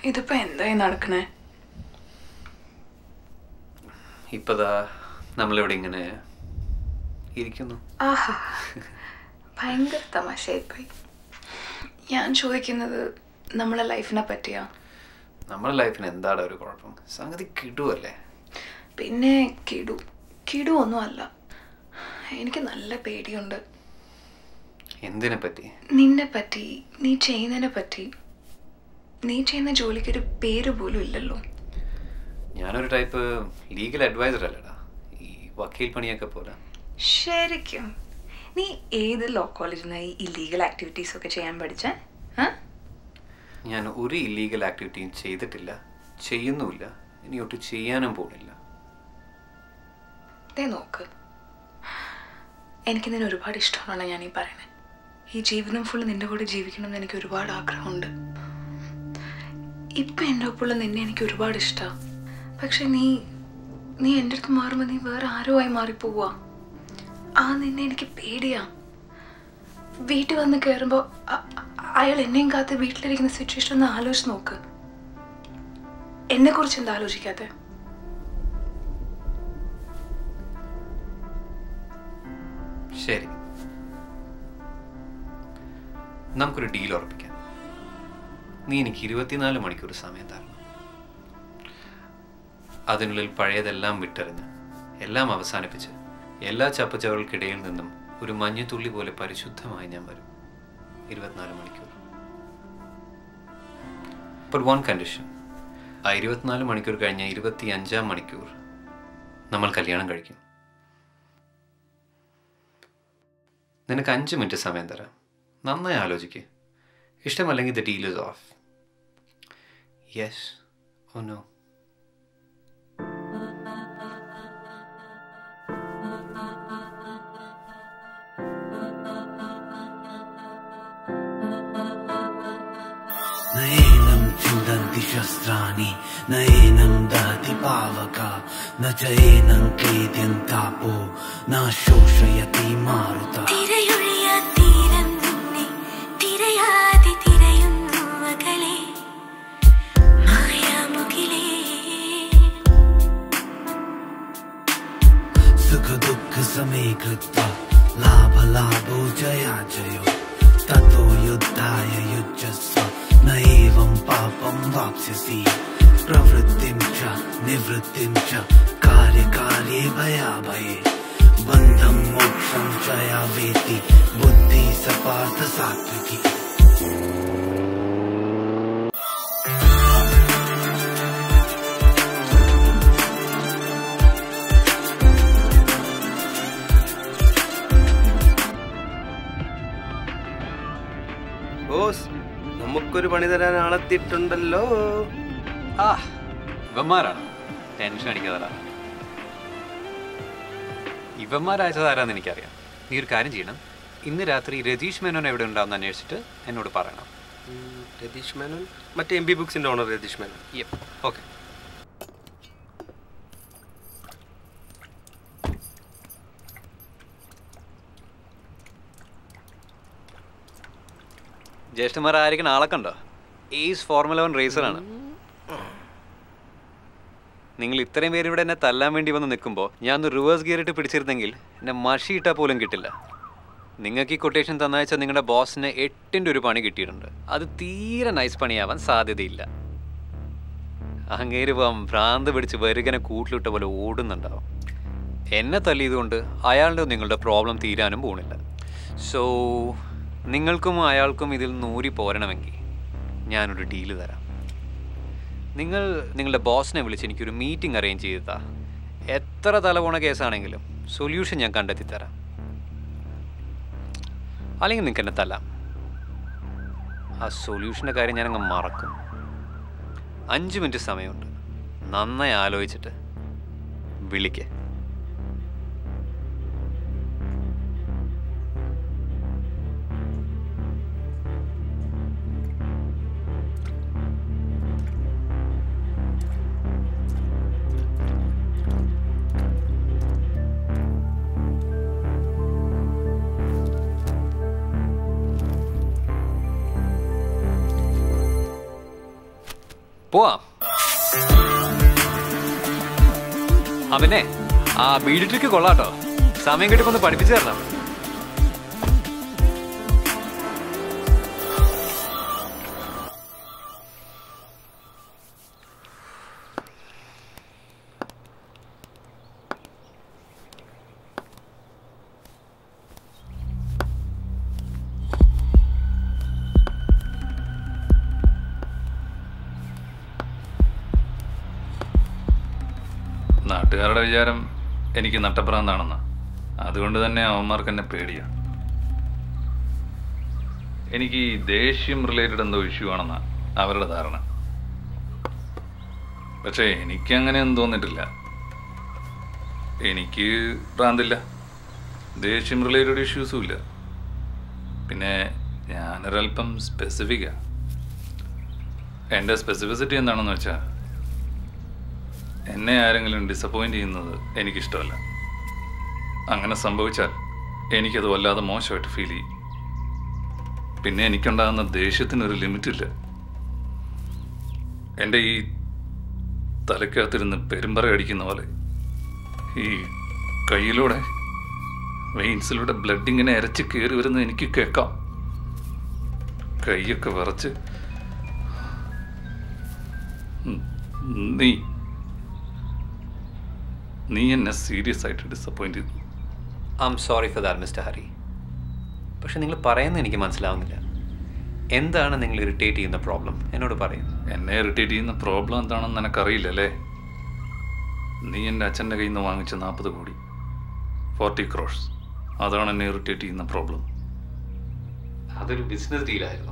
ഇതിപ്പോ എന്തായി നടക്കണേ ഇപ്പതാ നമ്മളിവിടെ ഇങ്ങനെ ഇരിക്കുന്നു ആഹാ ഭയങ്കര തമാശയായിപ്പോയി ഞാൻ ചോദിക്കുന്നത് നമ്മളെ ലൈഫിനെ പറ്റിയാ നമ്മുടെ ലൈഫിന് എന്താണ് ഒരു കുഴപ്പം സംഗതി കിടുവല്ലേ പിന്നെ കിടു കിടു ഒന്നും അല്ല എനിക്ക് നല്ല പേടിയുണ്ട് എന്തിനെ പറ്റി നിന്നെ പറ്റി നീ ചെയ്യുന്നതിനെ പറ്റി നീ ചെയ്യുന്ന ജോലിക്ക് ഒരു പേര് പോലും ഇല്ലല്ലോ ഞാനൊരു ടൈപ്പ് ലീഗൽ അഡ്വൈസർ അല്ലടാ ഈ വക്കീൽ പണിയൊക്കെ പോലെ ശരിക്കും നീ ഏത് ലോ കോളേജിൽ നിന്നായി ഇല്ലീഗൽ ആക്ടിവിറ്റീസ് ഒക്കെ ചെയ്യാൻ പഠിച്ചേ ആ? ഞാൻ ഒരു ഇല്ലീഗൽ ആക്ടിവിറ്റിയും ചെയ്തിട്ടില്ല ചെയ്യുന്നുമില്ല ഇനി ഒട്ട് ചെയ്യാനും പോകുന്നില്ല ദേ നോക്ക് എനിക്ക് നിന്നെ ഒരുപാട് ഇഷ്ടമാണ് ഞാൻ ഈ പറയണേ ഈ ജീവിതം ഫുള്ള് നിന്റെ കൂടെ ജീവിക്കണം എന്ന് എനിക്ക് ഒരുപാട് ആഗ്രഹമുണ്ട് ഇപ്പൊ എൻ്റെ ഒപ്പമുള്ള നിന്നെ എനിക്ക് ഒരുപാട് ഇഷ്ടമാണ് പക്ഷെ നീ നീ എൻ്റെ അടുത്ത് മാറുമ്പോൾ നീ വേറെ ആരോ ആയി മാറിപ്പോവാ ആ നിന്നെ എനിക്ക് പേടിയാ വീട്ടിൽ വന്ന് കയറുമ്പോൾ അയാൾ എന്നെയും കാത്ത് വീട്ടിലിരിക്കുന്ന സിറ്റുവേഷൻ ഒന്ന് ആലോചിച്ച് നോക്ക് എന്നെ കുറിച്ച് എന്താ ആലോചിക്കാത്തെ ശരി നമുക്കൊരു ഡീൽ ഉറപ്പിക്കാം നീ എനിക്ക് ഇരുപത്തിനാല് മണിക്കൂർ സമയം തരണം അതിനുള്ളിൽ പഴയതെല്ലാം വിട്ടെറിഞ്ഞ് എല്ലാം അവസാനിപ്പിച്ച് എല്ലാ ചപ്പച്ചവകൾക്കിടയിൽ നിന്നും ഒരു മഞ്ഞുതുള്ളി പോലെ പരിശുദ്ധമായി ഞാൻ വരും ഇരുപത്തിനാല് മണിക്കൂർ ബട്ട് വൺ കണ്ടീഷൻ ആ ഇരുപത്തിനാല് മണിക്കൂർ കഴിഞ്ഞ ഇരുപത്തി അഞ്ചാം മണിക്കൂർ നമ്മൾ കല്യാണം കഴിക്കും നിനക്ക് അഞ്ച് മിനിറ്റ് സമയം തരാം നന്നായി ആലോചിക്ക് ഇഷ്ടമല്ലെങ്കിൽ the deal is off yes oh no नयेनं छिन्दन्ति शस्त्राणि नयेनं दहति पावका न च एनं क्लेद्यन्तापो न शोषयति मारुता തിരയൊഴിയ തീരം നിന്നെ തിരയാതെ തിരയുന്നു മകളെ മായാമുകിലേ सुख दुःख समे कृत्वा लाभ लाभो जया जयो ततो युद्धाय युज्यस्व न एवं पापं वाप्स्यसि प्रवृत्तिं च निवृत्तिं च कार्यकार्ये भयाभये बन्धं मोक्षं च या वेति बुद्धि स पार्थ सात्विकी ബോസ് നമുക്കൊരു പണി തരാൻ ആളെത്തിയിട്ടുണ്ടല്ലോ ആ ഇവന്മാരാണ് ടെൻഷൻ അടിക്കാതല്ല ഇവന്മാരയച്ചത് ആരാന്ന് എനിക്കറിയാം നീ ഒരു കാര്യം ചെയ്യണം ഇന്ന് രാത്രി രതീഷ് മേനോൻ എവിടെ ഉണ്ടാവുന്ന അന്വേഷിച്ചിട്ട് എന്നോട് പറയണം ഉം, രതീഷ് മേനോൻ മറ്റേ എം ബി ബുക്സിന്റെ ഓണർ രതീഷ് മേനോൻ ഓക്കെ ജ്യേഷ്ഠന്മാർ ആയിരിക്കണം ആളെ കണ്ടോ ഏസ് ഫോർമുല വൺ റേസറാണ് നിങ്ങൾ ഇത്രയും പേര് ഇവിടെ എന്നെ തല്ലാൻ വേണ്ടി വന്ന് നിൽക്കുമ്പോൾ ഞാൻ ഒന്ന് റിവേഴ്സ് ഗിയർ ഇട്ട് പിടിച്ചിരുന്നെങ്കിൽ എന്നെ മഷി ഇട്ടാൽ പോലും കിട്ടില്ല നിങ്ങൾക്ക് ഈ കൊട്ടേഷൻ തന്നാഴ്ച നിങ്ങളുടെ ബോസിന് എട്ടിൻ്റെ ഒരു പണി കിട്ടിയിട്ടുണ്ട് അത് തീരെ നൈസ് പണിയാവാൻ സാധ്യതയില്ല അങ്ങേര് പോകാൻ ഭ്രാന്ത് പിടിച്ച് വരുകനെ കൂട്ടിലിട്ട പോലെ ഓടുന്നുണ്ടാവും എന്നെ തല്ലിയതുകൊണ്ട് അയാളുടെ നിങ്ങളുടെ പ്രോബ്ലം തീരാനും പോണില്ല സോ നിങ്ങൾക്കും അയാൾക്കും ഇതിൽ നൂരി പോരണമെങ്കിൽ ഞാനൊരു ഡീല് തരാം നിങ്ങൾ നിങ്ങളുടെ ബോസിനെ വിളിച്ച് എനിക്കൊരു മീറ്റിംഗ് അറേഞ്ച് ചെയ്താ എത്ര തലപോണ കേസാണെങ്കിലും സൊല്യൂഷൻ ഞാൻ കണ്ടെത്തി തരാം അല്ലെങ്കിൽ നിങ്ങൾക്ക് എന്നെ തല്ലാം ആ സൊല്യൂഷൻ്റെ കാര്യം ഞാനങ്ങ് മറക്കും അഞ്ച് മിനിറ്റ് സമയമുണ്ട് നന്നായി ആലോചിച്ചിട്ട് വിളിക്കേ പോവാം ആ പിന്നെ ആ ബീഡി ട്രിക്ക് കൊള്ളാട്ടോ സമയം കിട്ടുമ്പോൾ ഒന്ന് പഠിപ്പിച്ചു തരണം നാട്ടുകാരുടെ വിചാരം എനിക്ക് നട്ടപ്രാന്താണെന്ന് അതുകൊണ്ട് തന്നെ അവന്മാർക്ക് എന്നെ പേടിയാണ് എനിക്ക് ഈ ദേഷ്യം റിലേറ്റഡ് എന്തോ ഇഷ്യൂ ആണെന്നാ അവരുടെ ധാരണ പക്ഷേ എനിക്കങ്ങനെ ഒന്നും തോന്നിട്ടില്ല എനിക്ക് ഭ്രാന്തില്ല ദേഷ്യം റിലേറ്റഡ് ഇഷ്യൂസും ഇല്ല പിന്നെ ഞാനൊരല്പം സ്പെസിഫിക്കാ എൻ്റെ സ്പെസിഫിസിറ്റി എന്താണെന്ന് വെച്ചാൽ എന്നെ ആരെങ്കിലും ഡിസപ്പോയിന്റ് ചെയ്യുന്നത് എനിക്കിഷ്ടമല്ല അങ്ങനെ സംഭവിച്ചാൽ എനിക്കത് വല്ലാതെ മോശമായിട്ട് ഫീൽ ചെയ്യും പിന്നെ എനിക്കുണ്ടാകുന്ന ദേഷ്യത്തിനൊരു ലിമിറ്റില്ല എൻ്റെ ഈ തലക്കകത്തിരുന്ന് പെരുമ്പറ അടിക്കുന്ന പോലെ ഈ കയ്യിലൂടെ വെയിൻസിലൂടെ ബ്ലഡ് ഇങ്ങനെ അരച്ച് കയറി വരുന്നത് എനിക്ക് കേൾക്കാം കൈയൊക്കെ വിറച്ച് ഉം, നീ നീ എന്നെ സീരിയസ് ആയിട്ട് ഡിസപ്പോയിന്റ് ചെയ്തു I'm sorry for that mister Hari പക്ഷെ നിങ്ങൾ പറയുന്നത് എനിക്ക് മനസ്സിലാവുന്നില്ല എന്താണ് നിങ്ങൾ ഇറിറ്റേറ്റ് ചെയ്യുന്ന പ്രോബ്ലം എന്നോട് പറയും എന്നെ ഇറിറ്റേറ്റ് ചെയ്യുന്ന പ്രോബ്ലം എന്താണെന്ന് നിനക്കറിയില്ല അല്ലേ നീ എൻ്റെ അച്ഛൻ്റെ കയ്യിൽ നിന്ന് വാങ്ങിച്ച നാൽപ്പത് കോടി ഫോർട്ടി ക്രോഴ്സ് അതാണ് എന്നെ ഇറിറ്റേറ്റ് ചെയ്യുന്ന പ്രോബ്ലം അതൊരു ബിസിനസ് ഡീലായിരുന്നു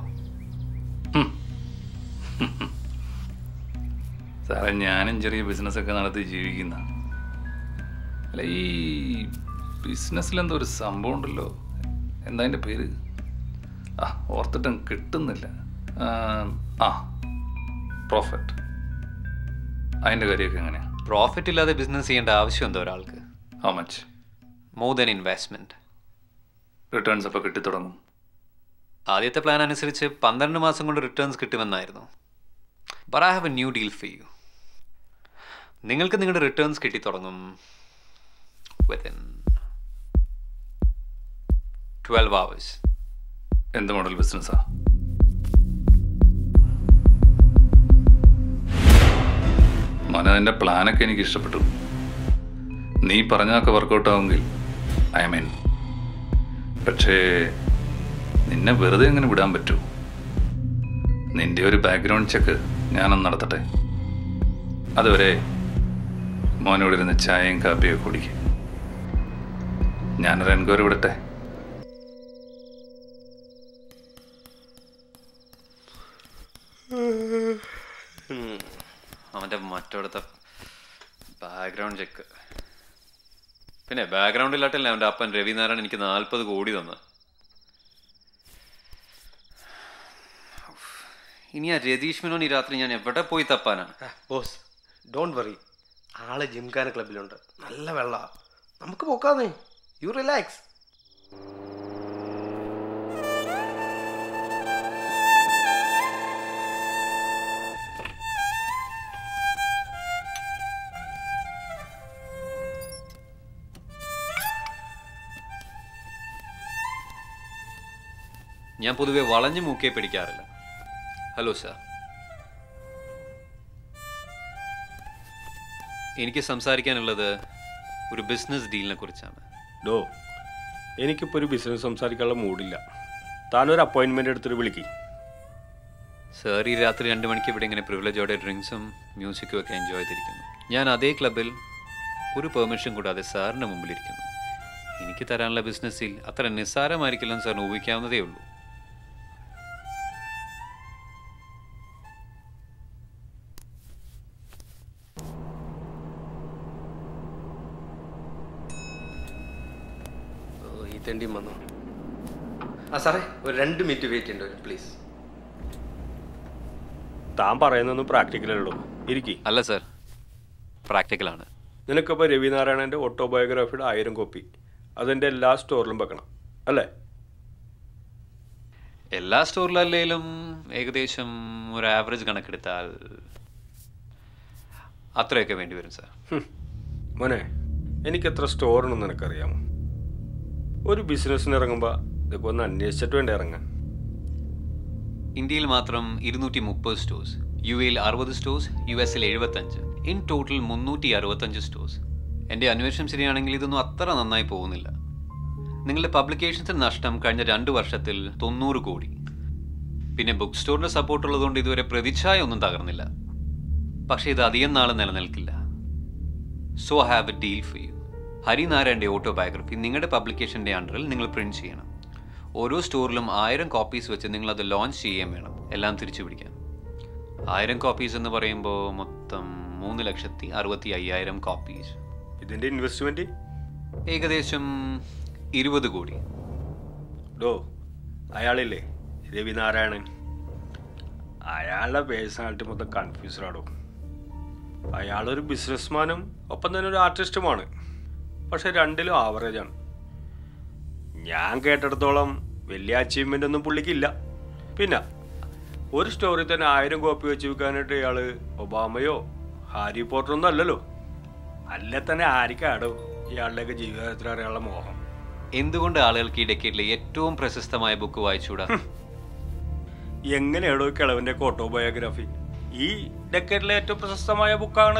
സാറേ ഞാനും ചെറിയ ബിസിനസ്സൊക്കെ നടത്തി ജീവിക്കുന്ന അല്ല ഈ ബിസിനസ്സിലെന്തോ ഒരു സംഭവം ഉണ്ടല്ലോ എന്താ അതിൻ്റെ പേര് ആ ഓർത്തിട്ടും കിട്ടുന്നില്ല ആ, ആ പ്രോഫിറ്റ് അതിൻ്റെ കാര്യമൊക്കെ എങ്ങനെയാണ് പ്രോഫിറ്റ് ഇല്ലാതെ ബിസിനസ് ചെയ്യേണ്ട ആവശ്യം എന്താ ഒരാൾക്ക് how much more than investment returns അപ്പോൾ കിട്ടിത്തുടങ്ങും ആദ്യത്തെ പ്ലാൻ അനുസരിച്ച് പന്ത്രണ്ട് മാസം കൊണ്ട് റിട്ടേൺസ് കിട്ടുമെന്നായിരുന്നു but I have a new deal for you നിങ്ങൾക്ക് നിങ്ങളുടെ റിട്ടേൺസ് കിട്ടിത്തുടങ്ങും വിത്തിൻ ട്വൽവ് അവേഴ്സ് എന്ത് മോഡൽ ബിസിനസ്സാ മോനെ അതിൻ്റെ പ്ലാനൊക്കെ എനിക്ക് ഇഷ്ടപ്പെട്ടു നീ പറഞ്ഞതൊക്കെ വർക്കൗട്ട് ആവുമെങ്കിൽ ഐ മീൻ പക്ഷേ നിന്നെ വെറുതെ എങ്ങനെ വിടാൻ പറ്റൂ നിന്റെ ഒരു ബാക്ക്ഗ്രൗണ്ട് ചെക്ക് ഞാനൊന്ന് നടത്തട്ടെ അതുവരെ മോനോട് ഇരുന്ന് ചായയും കാപ്പിയൊക്കെ കുടിക്കും ഞാനൊരു എൻക്വയറി വിടട്ടെ അവൻ്റെ മറ്റവിടുത്തെ ബാക്ക്ഗ്രൗണ്ട് ചെക്ക് പിന്നെ ബാക്ക്ഗ്രൗണ്ടിലായിട്ടല്ലേ അവൻ്റെ അപ്പൻ രവിനാരായണൻ എനിക്ക് നാൽപ്പത് കോടി തന്ന് ഇനി ആ രതീഷ് മേനോൻ ഈ രാത്രി ഞാൻ എവിടെ പോയി തപ്പാനാണ് ബോസ് ഡോണ്ട് വറി ആള് ജിംഖാന ക്ലബിലുണ്ട് നല്ല വെള്ള നമുക്ക് പോക്കാന്നേ യു റിലാക്സ് ഞാൻ പൊതുവെ വളഞ്ഞു മൂക്കേ പിടിക്കാറില്ല ഹലോ സാർ എനിക്ക് സംസാരിക്കാനുള്ളത് ഒരു ബിസിനസ് ഡീലിനെ കുറിച്ചാണ് ഡോ എനിക്കിപ്പോൾ ഒരു ബിസിനസ് സംസാരിക്കാനുള്ള മൂഡില്ല താനൊരു അപ്പോയിൻമെൻ്റ് എടുത്തിട്ട് വിളിക്കും സാർ ഈ രാത്രി രണ്ട് മണിക്ക് ഇവിടെ ഇങ്ങനെ പ്രിവിലേജോടെ ഡ്രിങ്ക്സും മ്യൂസിക്കും ഒക്കെ എൻജോയ് ചെയ്തിരിക്കുന്നു ഞാൻ അതേ ക്ലബിൽ ഒരു പെർമിഷൻ കൂടാതെ സാറിൻ്റെ മുമ്പിലിരിക്കുന്നു എനിക്ക് തരാനുള്ള ബിസിനസ്സിൽ അത്ര നിസ്സാരമായിരിക്കില്ലെന്ന് സാറിന് ഊഹിക്കാവുന്നതേ ഉള്ളൂ ഓ ഈ തെണ്ടിയും വന്നു ആ സാറേ ഒരു രണ്ട് മിനിറ്റ് വെയിറ്റ് ചെയ്യേണ്ടി വരും പ്ലീസ് താൻ പറയുന്നൊന്നും പ്രാക്ടിക്കലുള്ളൂ ഇരിക്കി അല്ല സാർ പ്രാക്ടിക്കലാണ് നിനക്കിപ്പോൾ രവിനാരായണൻ്റെ ഓട്ടോബയോഗ്രാഫിയുടെ ആയിരം കോപ്പി അതെൻ്റെ എല്ലാ സ്റ്റോറിലും വെക്കണം അല്ലേ എല്ലാ സ്റ്റോറിലല്ലേലും ഏകദേശം ഒരു ആവറേജ് കണക്കെടുത്താൽ അത്രയൊക്കെ വേണ്ടി വരും സാർ ഹും. മോനെ എനിക്ക് എത്ര സ്റ്റോറുണ്ടെന്ന് നിനക്കറിയാമോ ഒരു ബിസിനസ്സിന് ഇറങ്ങുമ്പോൾ ഇതൊക്കെ ഒന്ന് അന്വേഷിച്ചിട്ട് വേണ്ടേ ഇറങ്ങാൻ ഇന്ത്യയിൽ മാത്രം ഇരുന്നൂറ്റി മുപ്പത് സ്റ്റോഴ്സ് യു എയിൽ അറുപത് സ്റ്റോഴ്സ് യു എസിൽ എഴുപത്തഞ്ച് ഇൻ ടോട്ടൽ മുന്നൂറ്റി അറുപത്തഞ്ച് സ്റ്റോഴ്സ് എൻ്റെ അന്വേഷണം ശരിയാണെങ്കിൽ ഇതൊന്നും അത്ര നന്നായി പോകുന്നില്ല നിങ്ങളുടെ പബ്ലിക്കേഷൻസിന് നഷ്ടം കഴിഞ്ഞ രണ്ട് വർഷത്തിൽ തൊണ്ണൂറ് കോടി പിന്നെ ബുക്ക് സ്റ്റോറിൻ്റെ സപ്പോർട്ട് ഉള്ളതുകൊണ്ട് ഇതുവരെ പ്രതിച്ഛായ ഒന്നും തകർന്നില്ല പക്ഷേ ഇത് അധികം നാൾ നിലനിൽക്കില്ല so have a deal for you ഹരിനാരായണൻ്റെ ഓട്ടോബയോഗ്രഫി നിങ്ങളുടെ പബ്ലിക്കേഷൻ്റെ അണ്ടറിൽ നിങ്ങൾ പ്രിന്റ് ചെയ്യണം ഓരോ സ്റ്റോറിലും ആയിരം കോപ്പീസ് വെച്ച് നിങ്ങൾ അത് ലോഞ്ച് ചെയ്യുകയും വേണം എല്ലാം തിരിച്ചു പിടിക്കാൻ ആയിരം കോപ്പീസ് എന്ന് പറയുമ്പോൾ മൊത്തം മൂന്ന് ലക്ഷത്തി അറുപത്തി അയ്യായിരം കോപ്പീസ് ഇതിൻ്റെ ഇൻവെസ്റ്റ്മെൻറ്റ് ഏകദേശം ഇരുപത് കോടി ഡോ അയാളില്ലേ രവിനാരായണൻ അയാളുടെ പേഴ്സണാലിറ്റി മൊത്തം കൺഫ്യൂസ്ഡ് ആടോ അയാളൊരു ബിസിനസ്മാനും ഒപ്പം തന്നെ ഒരു ആർട്ടിസ്റ്റുമാണ് പക്ഷെ രണ്ടിലും ആവറേജ് ആണ് ഞാൻ കേട്ടിടത്തോളം വലിയ അച്ചീവ്മെൻ്റ് ഒന്നും പുള്ളിക്കില്ല പിന്നെ ഒരു സ്റ്റോറി തന്നെ ആയിരം കോപ്പി വെച്ച് വിൽക്കാനായിട്ട് ഇയാൾ ഒബാമയോ ഹാരി പോട്ടറൊന്നും അല്ലല്ലോ അല്ല തന്നെ ആർക്കാടോ ഇയാളുടെയൊക്കെ ജീവിതത്തിൽ അറിയാനുള്ള മോഹം എന്തുകൊണ്ട് ആളുകൾക്ക് ഈ ഡെക്കേഡിലെ ഏറ്റവും പ്രശസ്തമായ ബുക്ക് വായിച്ചുകൂടാ എങ്ങനെയാണോ കിളവന്റെ ഓട്ടോബയോഗ്രഫി ഈ ഡെക്കേഡിലെ ഏറ്റവും പ്രശസ്തമായ ബുക്കാണ്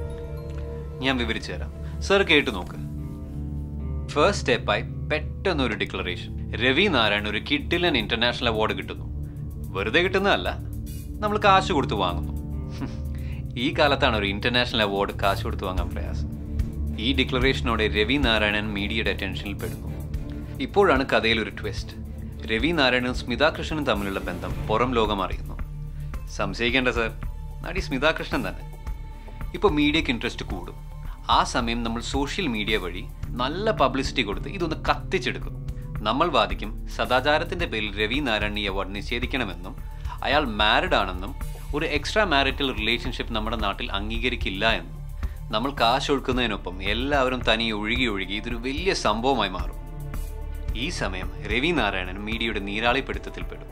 ഞാൻ വിവരിച്ചു തരാം സർ കേട്ടു നോക്ക് ഫസ്റ്റ് സ്റ്റെപ്പായി പെട്ടെന്നൊരു ഡിക്ലറേഷൻ രവി നാരായൺ ഒരു കിഡിലൻ ഇന്റർനാഷണൽ അവാർഡ് കിട്ടുന്നു വെറുതെ കിട്ടുന്നതല്ല നമ്മൾ കാശ് കൊടുത്ത് വാങ്ങുന്നു ഹും. ഈ കാലത്താണ് ഒരു ഇന്റർനാഷണൽ അവാർഡ് കാശ് കൊടുത്ത് വാങ്ങാൻ പ്രയാസം ഈ ഡിക്ലറേഷനോടെ രവി നാരായണൻ മീഡിയയുടെ അറ്റൻഷനിൽ പെടുന്നു ഇപ്പോഴാണ് കഥയിൽ ഒരു ട്വിസ്റ്റ് രവി നാരായണനും സ്മിതാ കൃഷ്ണനും തമ്മിലുള്ള ബന്ധം പുറം ലോകം അറിയുന്നു സംശയിക്കേണ്ട സർ നടി സ്മിതാ കൃഷ്ണൻ തന്നെ ഇപ്പോൾ മീഡിയക്ക് ഇൻട്രസ്റ്റ് കൂടും ആ സമയം നമ്മൾ സോഷ്യൽ മീഡിയ വഴി നല്ല പബ്ലിസിറ്റി കൊടുത്ത് ഇതൊന്ന് കത്തിച്ചെടുക്കും നമ്മൾ വാദിക്കും സദാചാരത്തിന്റെ പേരിൽ രവി നാരായൺ ഈ അവാർഡ് നിഷേധിക്കണമെന്നും അയാൾ മാരിഡ് ആണെന്നും ഒരു എക്സ്ട്രാ മാരിറ്റൽ റിലേഷൻഷിപ്പ് നമ്മുടെ നാട്ടിൽ അംഗീകരിക്കില്ല എന്നും നമ്മൾ കാശ് ഒഴുക്കുന്നതിനൊപ്പം എല്ലാവരും തനി ഒഴുകി ഒഴുകി ഇതൊരു വലിയ സംഭവമായി മാറും ഈ സമയം രവി നാരായണൻ മീഡിയയുടെ നീരാളിപ്പിടുത്തത്തിൽപ്പെടും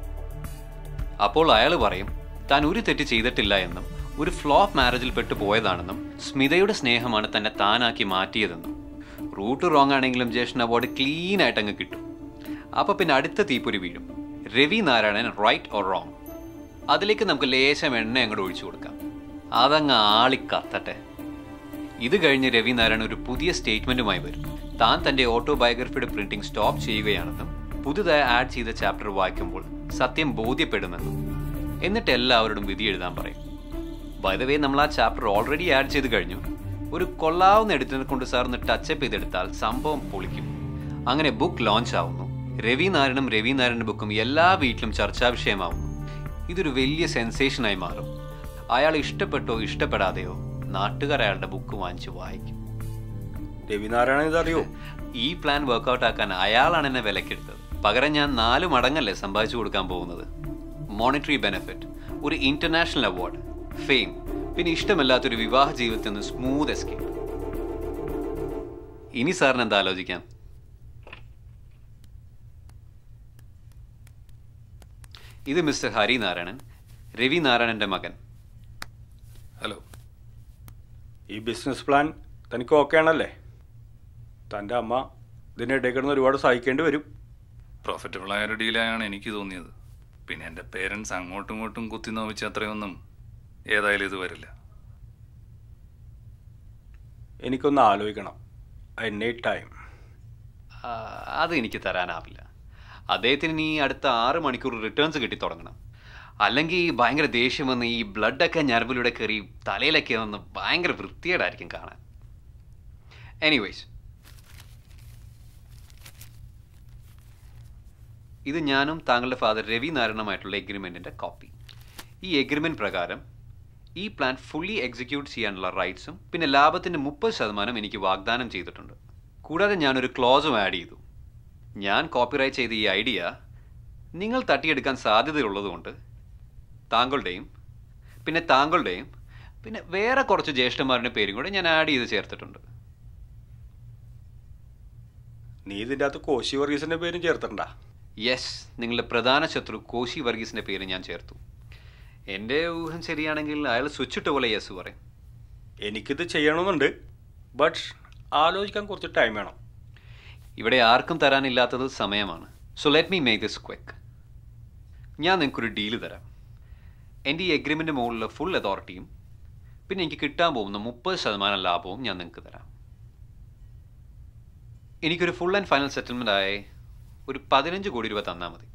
അപ്പോൾ അയാൾ പറയും താൻ ഒരു തെറ്റ് ചെയ്തിട്ടില്ല എന്നും ഒരു ഫ്ലോപ്പ് മാരേജിൽ പെട്ടു പോയതാണെന്നും സ്മിതയുടെ സ്നേഹമാണ് തന്നെ താനാക്കി മാറ്റിയതെന്നും റൂട്ട് റോങ് ആണെങ്കിലും ജേഷൻ അവാർഡ് ക്ലീൻ ആയിട്ട് അങ്ങ് കിട്ടും അപ്പൊ പിന്നെ അടുത്ത തീപ്പൊരി വീഴും Ravi Narayanan right or wrong അതിലേക്ക് നമുക്ക് ലേശം എണ്ണ അങ്ങോട്ട് ഒഴിച്ചു കൊടുക്കാം അതങ്ങ് ആളി കത്തട്ടെ ഇത് കഴിഞ്ഞ് രവി നാരായൺ ഒരു പുതിയ സ്റ്റേറ്റ്മെന്റുമായി വരും താൻ തന്റെ ഓട്ടോബയോഗ്രഫിയുടെ പ്രിന്റിംഗ് സ്റ്റോപ്പ് ചെയ്യുകയാണെന്നും പുതുതായി ആഡ് ചെയ്ത ചാപ്റ്റർ വായിക്കുമ്പോൾ സത്യം ബോധ്യപ്പെടുമെന്നും എന്നിട്ട് എല്ലാവരോടും വിധി എഴുതാൻ പറയും വൈദവേ നമ്മൾ ആ ചാപ്റ്റർ ഓൾറെഡി ആഡ് ചെയ്ത് കഴിഞ്ഞു ഒരു കൊള്ളാവുന്ന എഡിറ്ററെ കൊണ്ട് സാർ ഒന്ന് ടച്ചപ്പ് ചെയ്തെടുത്താൽ സംഭവം പൊളിക്കും അങ്ങനെ ബുക്ക് ലോഞ്ച് ആവുന്നു രവി നാരായണും രവി നാരായണന്റെ ബുക്കും എല്ലാ വീട്ടിലും ചർച്ചാ വിഷയമാവുന്നു ഇതൊരു വലിയ സെൻസേഷനായി മാറും അയാൾ ഇഷ്ടപ്പെട്ടോ ഇഷ്ടപ്പെടാതെയോ നാട്ടുകാർ അയാളുടെ ബുക്ക് വാങ്ങിച്ച് വായിക്കും രവിനാരായണൻ ഇതറിയോ ഈ പ്ലാൻ വർക്കൗട്ട് ആക്കാൻ അയാളാണ് എന്നെ വിലക്കെടുത്തത് പകരം ഞാൻ നാല് മടങ്ങല്ലേ സമ്പാദിച്ചു കൊടുക്കാൻ പോകുന്നത് മോണിറ്ററി ബെനിഫിറ്റ് ഒരു ഇന്റർനാഷണൽ അവാർഡ് ഫെയിം പിന്നെ ഇഷ്ടമല്ലാത്തൊരു വിവാഹ ജീവിതത്തിൽ നിന്ന് സ്മൂത്ത് എസ്കേപ്പ് ഇനി സാറിന് എന്താ ആലോചിക്കാം ഇത് മിസ്റ്റർ ഹരിനാരായണൻ രവി നാരായണന്റെ മകൻ ഹലോ ഈ ബിസിനസ് പ്ലാൻ തനിക്ക് ഓക്കെ ആണല്ലേ തൻ്റെ അമ്മ ഇതിനിടയിൽ കിടന്ന് ഒരുപാട് സഹിക്കേണ്ടി വരും പ്രോഫിറ്റബിൾ ആയ ഒരു ഡീലായാണ് എനിക്ക് തോന്നിയത് പിന്നെ എൻ്റെ പേരൻസ് അങ്ങോട്ടും ഇങ്ങോട്ടും കുത്തി നോവിച്ച അത്രയൊന്നും ഏതായാലും ഇത് വരില്ല എനിക്കൊന്ന് ആലോചിക്കണം ഐ നീഡ് ടൈം ആ, അത് എനിക്ക് തരാനാവില്ല അദ്ദേഹത്തിന് ഇനി അടുത്ത ആറ് മണിക്കൂർ റിട്ടേൺസ് കിട്ടി തുടങ്ങണം അല്ലെങ്കിൽ ഭയങ്കര ദേഷ്യം വന്ന് ഈ ബ്ലഡൊക്കെ ഞരമ്പിലൂടെ കയറി തലയിലൊക്കെ വന്ന് ഭയങ്കര വൃത്തികേടായിരിക്കും കാണാൻ എനിവേസ് ഇത് ഞാനും താങ്കളുടെ ഫാദർ രവി നാരായണമായിട്ടുള്ള എഗ്രിമെൻറ്റിൻ്റെ കോപ്പി ഈ എഗ്രിമെൻറ്റ് പ്രകാരം ഈ പ്ലാൻ ഫുള്ളി എക്സിക്യൂട്ട് ചെയ്യാനുള്ള റൈറ്റ്സും പിന്നെ ലാഭത്തിൻ്റെ മുപ്പത് ശതമാനം എനിക്ക് വാഗ്ദാനം ചെയ്തിട്ടുണ്ട് കൂടാതെ ഞാനൊരു ക്ലോസും ആഡ് ചെയ്തു ഞാൻ കോപ്പിറൈറ്റ് ചെയ്ത ഈ ഐഡിയ നിങ്ങൾ തട്ടിയെടുക്കാൻ സാധ്യതയുള്ളതുകൊണ്ട് താങ്കളുടെയും പിന്നെ താങ്കളുടെയും പിന്നെ വേറെ കുറച്ച് ജ്യേഷ്ഠന്മാരുടെ പേരും കൂടെ ഞാൻ ആഡ് ചെയ്ത് ചേർത്തിട്ടുണ്ട് നീ ഇതിൻ്റെ അകത്ത് കോശി വർഗീസിൻ്റെ പേരും ചേർത്തിട്ടുണ്ട യെസ് നിങ്ങളുടെ പ്രധാന ശത്രു കോശി വർഗീസിന്റെ പേര് ഞാൻ ചേർത്തു എൻ്റെ ഊഹം ശരിയാണെങ്കിൽ അയാൾ സ്വിച്ചിട്ട പോലെ യെസ് പറയും എനിക്കിത് ചെയ്യണമെന്നുണ്ട് ബട്ട് ആലോചിക്കാൻ കുറച്ച് ടൈം വേണം ഇവിടെ ആർക്കും തരാനില്ലാത്തത് സമയമാണ് so let me make this quick ഞാൻ നിങ്ങൾക്കൊരു ഡീല് തരാം എൻ്റെ ഈ എഗ്രിമെൻ്റ് മുകളിലുള്ള ഫുൾ അതോറിറ്റിയും പിന്നെ എനിക്ക് കിട്ടാൻ പോകുന്ന മുപ്പത് ശതമാനം ലാഭവും ഞാൻ നിങ്ങൾക്ക് തരാം എനിക്കൊരു ഫുൾ ആൻഡ് ഫൈനൽ സെറ്റിൽമെൻ്റ് ആയി ഒരു പതിനഞ്ച് കോടി രൂപ തന്നാൽ മതി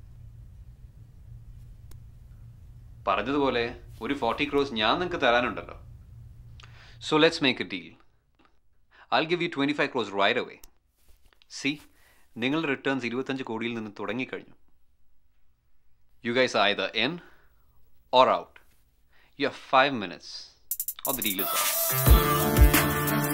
പറഞ്ഞതുപോലെ ഒരു ഫോർട്ടി ക്രോസ് ഞാൻ നിങ്ങൾക്ക് തരാനുണ്ടല്ലോ so let's make a deal I give you twenty five crores right away see നിങ്ങളുടെ റിട്ടേൺസ് ഇരുപത്തഞ്ച് കോടിയിൽ നിന്ന് തുടങ്ങിക്കഴിഞ്ഞു യു ഗൈസ് ആയത് in or out you have five minutes of the deal is out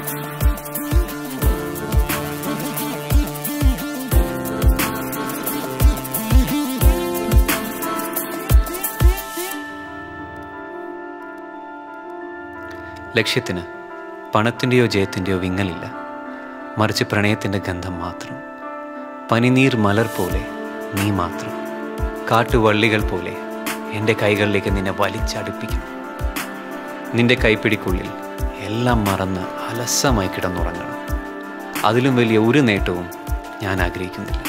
ലക്ഷ്യത്തിന് പണത്തിൻ്റെയോ ജയത്തിൻ്റെയോ വിങ്ങലില്ല മറിച്ച് പ്രണയത്തിൻ്റെ ഗന്ധം മാത്രം പനിനീർ മലർ പോലെ നീ മാത്രം കാട്ടുവള്ളികൾ പോലെ എൻ്റെ കൈകളിലേക്ക് നിന്നെ വലിച്ചടുപ്പിക്കും നിന്റെ കൈപ്പിടിക്കുള്ളിൽ എല്ലാം മറന്ന് അലസമായി കിടന്നുറങ്ങണം അതിലും വലിയ ഒരു നേട്ടവും ഞാൻ ആഗ്രഹിക്കുന്നില്ല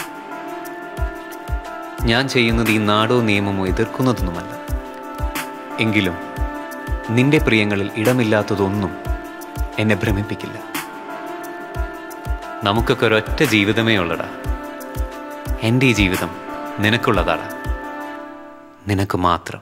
ഞാൻ ചെയ്യുന്നത് ഈ നാടോ നിയമമോ എതിർക്കുന്നതൊന്നുമല്ല എങ്കിലും നിന്റെ പ്രിയങ്ങളിൽ ഇടമില്ലാത്തതൊന്നും എന്നെ ഭ്രമിപ്പിക്കില്ല നമുക്കൊക്കെ ഒരൊറ്റ ജീവിതമേ ഉള്ളടാ എൻ്റെ ഈ ജീവിതം നിനക്കുള്ളതാടാ നിനക്ക് മാത്രം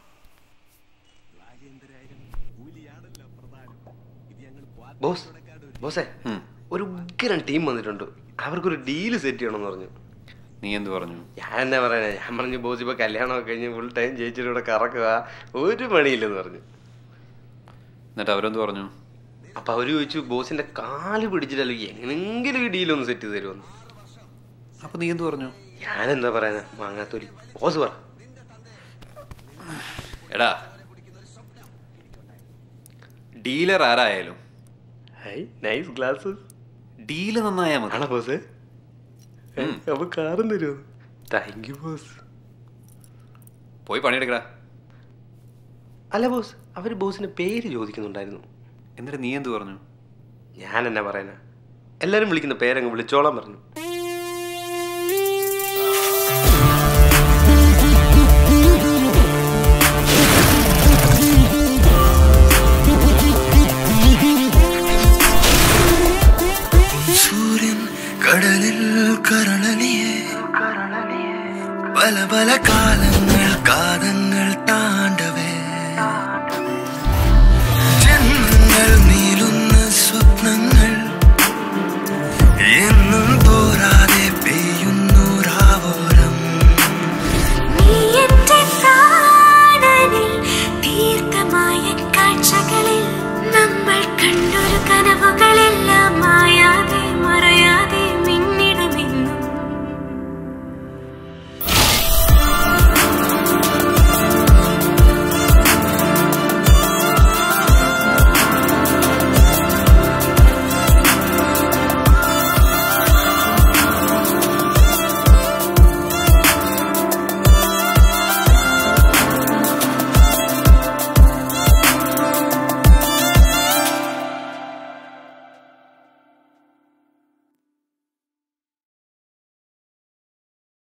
ബോസ് ബോസേ ഒരു ഉഗ്രൻ ടീം വന്നിട്ടുണ്ട് അവർക്കൊരു ഡീല് സെറ്റ് ചെയ്യണമെന്ന് പറഞ്ഞു നീ എന്ത് പറഞ്ഞു ഞാൻ എന്നാ പറയാനാ ഞാൻ പറഞ്ഞു ബോസ് ഇപ്പൊ കല്യാണമൊക്കെ കഴിഞ്ഞ് ഫുൾ ടൈം ചേച്ചിയുടെ കൂടെ കറക്കുക ഒരു പണിയില്ലെന്ന് പറഞ്ഞു എന്നിട്ട് അവരെന്ത് പറഞ്ഞു അപ്പൊ അവര് ചോദിച്ചു ബോസിന്റെ കാല് പിടിച്ചിട്ടല്ലോ എങ്ങനെങ്കിലും ഈ ഡീലൊന്ന് സെറ്റ് ചെയ്ത് തരുമെന്ന് അപ്പൊ നീ എന്ത് പറഞ്ഞു ഞാൻ എന്താ പറയാനാ മാങ്ങാത്തൊലി ബോസ് പറ എടാ ഡീലർ ആരായാലും ഹൈ നൈസ് ഗ്ലാസ് ഡീല് നന്നായാ മതി ആണോ ബോസ് ഉം. അപ്പൊ കാറും തരുമോ താങ്ക് യു ബോസ് പോയി പണിയെടുക്കടാ അല്ല ബോസ് അവര് ബോസിന്റെ പേര് ചോദിക്കുന്നുണ്ടായിരുന്നു എന്നിട്ട് നീ എന്ത് പറഞ്ഞു ഞാൻ എന്നാ പറയാനാ എല്ലാരും വിളിക്കുന്ന പേരങ്ങ് വിളിച്ചോളാൻ പറഞ്ഞു